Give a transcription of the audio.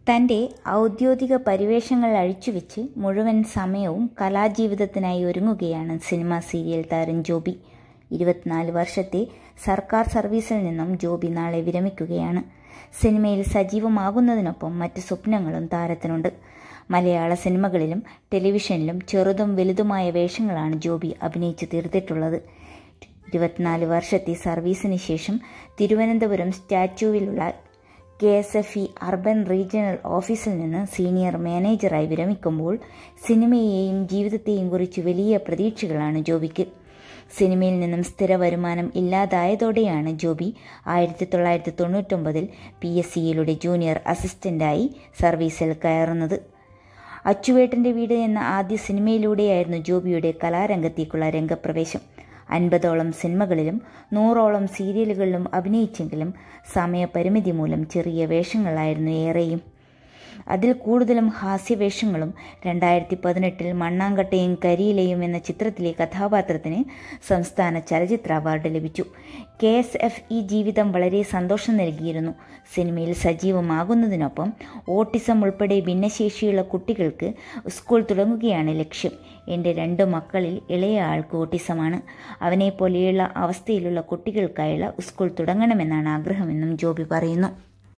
തൻ്റെ ഔദ്യോഗിക പരിവേഷങ്ങൾ അഴിച്ചുവെച്ച് മുഴുവൻ സമയവും കലാജീവിതത്തിനായി ഒരുങ്ങുകയാണ് സിനിമാ സീരിയൽ താരം ജോബി ഇരുപത്തിനാല് വർഷത്തെ സർക്കാർ സർവീസിൽ നിന്നും ജോബി നാളെ വിരമിക്കുകയാണ് സിനിമയിൽ സജീവമാകുന്നതിനൊപ്പം മറ്റ് സ്വപ്നങ്ങളും താരത്തിനുണ്ട് മലയാള സിനിമകളിലും ടെലിവിഷനിലും ചെറുതും വലുതുമായ വേഷങ്ങളാണ് ജോബി അഭിനയിച്ചു തീർത്തിട്ടുള്ളത് ഇരുപത്തിനാല് വർഷത്തെ സർവീസിന് ശേഷം തിരുവനന്തപുരം സ്റ്റാച്യുവിലുള്ള K S F E urban regional ഓഫീസിൽ നിന്ന് സീനിയർ മാനേജറായി വിരമിക്കുമ്പോൾ സിനിമയെയും ജീവിതത്തെയും കുറിച്ച് വലിയ പ്രതീക്ഷകളാണ് ജോബിക്ക് സിനിമയിൽ നിന്നും സ്ഥിര വരുമാനം ഇല്ലാതായതോടെയാണ് ജോബി ആയിരത്തി തൊള്ളായിരത്തി തൊണ്ണൂറ്റൊമ്പതിൽ പി എസ് സിയിലൂടെ ജൂനിയർ അസിസ്റ്റന്റായി സർവീസിൽ കയറുന്നത് അച്ചുവേട്ടൻ്റെ വീട് എന്ന ആദ്യ സിനിമയിലൂടെയായിരുന്നു ജോബിയുടെ കലാരംഗത്തേക്കുള്ള രംഗപ്രവേശം അൻപതോളം സിനിമകളിലും നൂറോളം സീരിയലുകളിലും അഭിനയിച്ചെങ്കിലും സമയപരിമിതി മൂലം ചെറിയ വേഷങ്ങളായിരുന്നു ഏറെയും അതിൽ കൂടുതലും ഹാസ്യവേഷങ്ങളും രണ്ടായിരത്തി പതിനെട്ടിൽ മണ്ണാങ്കട്ടയും കരിയിലയും എന്ന ചിത്രത്തിലെ കഥാപാത്രത്തിന് സംസ്ഥാന ചലച്ചിത്ര അവാർഡ് ലഭിച്ചു കെ എസ് എഫ് ഇ ജീവിതം വളരെ സന്തോഷം നൽകിയിരുന്നു സിനിമയിൽ സജീവമാകുന്നതിനൊപ്പം ഓട്ടിസം ഉൾപ്പെടെ ഭിന്നശേഷിയുള്ള കുട്ടികൾക്ക് സ്കൂൾ തുടങ്ങുകയാണ് ലക്ഷ്യം എൻ്റെ രണ്ട് മക്കളിൽ ഇളയ ആൾക്ക് ഓട്ടിസമാണ് അവനെപ്പോലെയുള്ള അവസ്ഥയിലുള്ള കുട്ടികൾക്കായുള്ള സ്കൂൾ തുടങ്ങണമെന്നാണ് ആഗ്രഹമെന്നും ജോബി പറയുന്നു